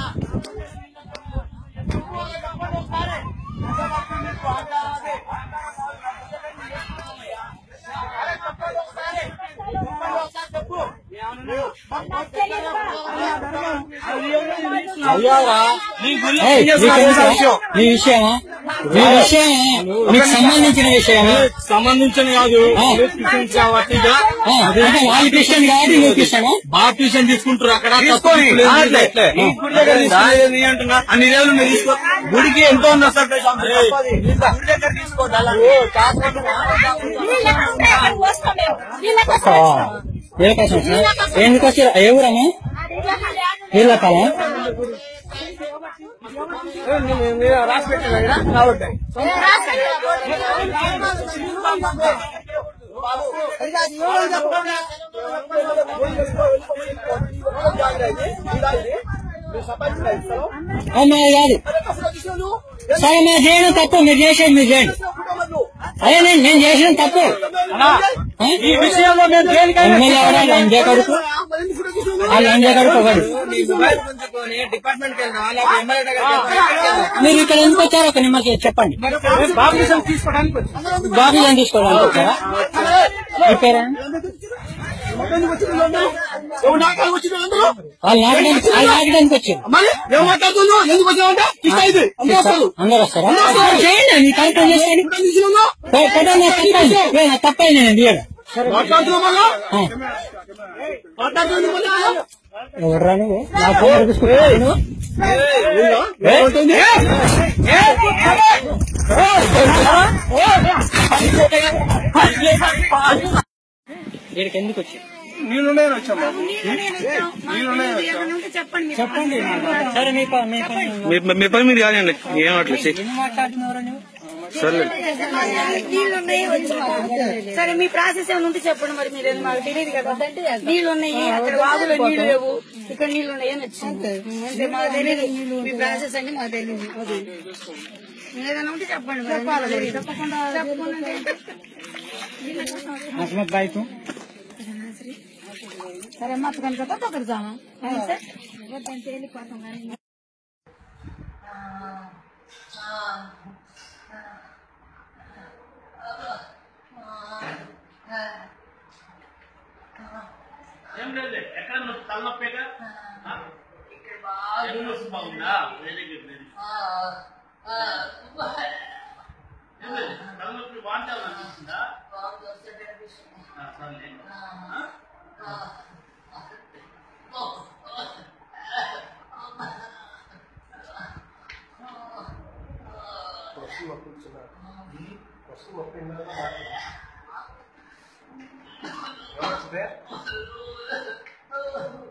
ఏయ్, నీకెందుకు? నీ విషయమా నీ విషయం నీకు సంబంధించిన విషయమా సంబంధించిన కాదు ఆ. క్రిస్టియన్స్ కాబట్టి ఇక ఆ, అంటే వాళ్ళు క్రిస్టియన్ కాబట్టి నువ్వు క్రిస్టియనా బాప్టిజం తీసుకుంటారు అక్కడ తీసుకొని, తప్పు లేదు. అట్లే, అట్లే. ఈ గుడి దగ్గర తీసుకునేది నీ అంటున్నా అన్ని రోజులు మీరు తీసుకో గుడికి ఎంతో ఉంది అసలు ఏయ్, గుడి దగ్గర తీసుకోవద్దు అలా. వస్తావా? ఏ కోసం వచ్చినా? ఎందుకు వచ్చారు ఏ ఊరమ్మా వీళ్ళ కాలం రాసి పెట్టాను ఇక్కడ కాబట్టి అమ్మా కాదు సరే మీరు చేయడం తప్పు మీరు చేసేది మీరు చేయండి అదే నేను నేను చేసిన తప్పు ఆ? ఈ విషయంలో మేము దేనికైనా ఎమ్మెల్యే ఎవడా లంజే కొడుకు ఆ లంజే కొడుకు ఒకడు నీ మొబైల్ గుంజుకొని డిపార్ట్మెంట్ కి వెళ్దాం లేకపోతే ఎమ్మెల్యే దగ్గరికి వెళ్దాం. మీరు ఇక్కడ ఎందుకు వచ్చారు ఒక నిమ్మకి చెప్పండి బాప్టిజం తీసుకోవడానికి వచ్చాం. బాబులను తీసుకోవడానికి వచ్చారా మీ పేరా ఎవరు నాటకాలకు వచ్చిన అందరూ వాళ్ళు నాటడానికి వాళ్ళు నాటడానికి వచ్చారు మరి ఏం మాట్లాడుతున్నావు ఎందుకు వచ్చావంటే ఇష్ట ఇది అందరూ వస్తారు అందరు వస్తారా చేయండి మీ కార్యక్రమం చేయండి ఏం తీసుకున్నావు? ఫోటో నాకు తప్పైంది ఏ, నాకు తప్పైంది నేను తీయడం మాట్లాడుతున్నావు మళ్ళా ఆ, మాట్లాడుతున్నావు మళ్ళా ఎవర్రా నువ్వు నా ఫోన్ తీసుకుంటున్నావు నువ్వు? ఏమంటుంది? వీడికి ఎందుకు వచ్చి నేనుండే వచ్చాం బాబు చెప్పండి సరే మీ ప- మీ పని మీ- మీ పని మీరు కానివ్వండి ఏమట్లేదు ఏం మాట్లాడుతున్నారా నువ్వు సర్లే నీళ్ళు ఉన్నాయి వచ్చి సరే మీ ప్రాసెస్ ఏమైనా ఉంటే చెప్పండి మరి మీరు మాకు తెలియదు కదా నీళ్ళు ఉన్నాయి అక్కడ వాగులో నీళ్లు లేవు ఇక్కడ నీళ్లు ఉన్నాయి అని వచ్చింది అంటే మాకు తెలియదు మీ ప్రాసెస్ అంటే మాకు తెలియదు ఏదైనా ఉంటే చెప్పండి మరి. తప్పకుండా చెప్పకుండా అంటే అసమత్ బాయ్ తూ సరే అమ్మ అక్కడ కదా పక్కన జామా సార్ వెళ్ళిపోతాం కానీ ఏం లేదు ఎక్కడ నువ్వు తలనొప్పేగా ఎక్కడ నొప్పి బాగుందా వెరీ గుడ్ వెరీ ఏం లేదు తలనొప్పి వాంటాలు అనిపిస్తుందా ఆ, సర్లే ఆ? వస్తుంది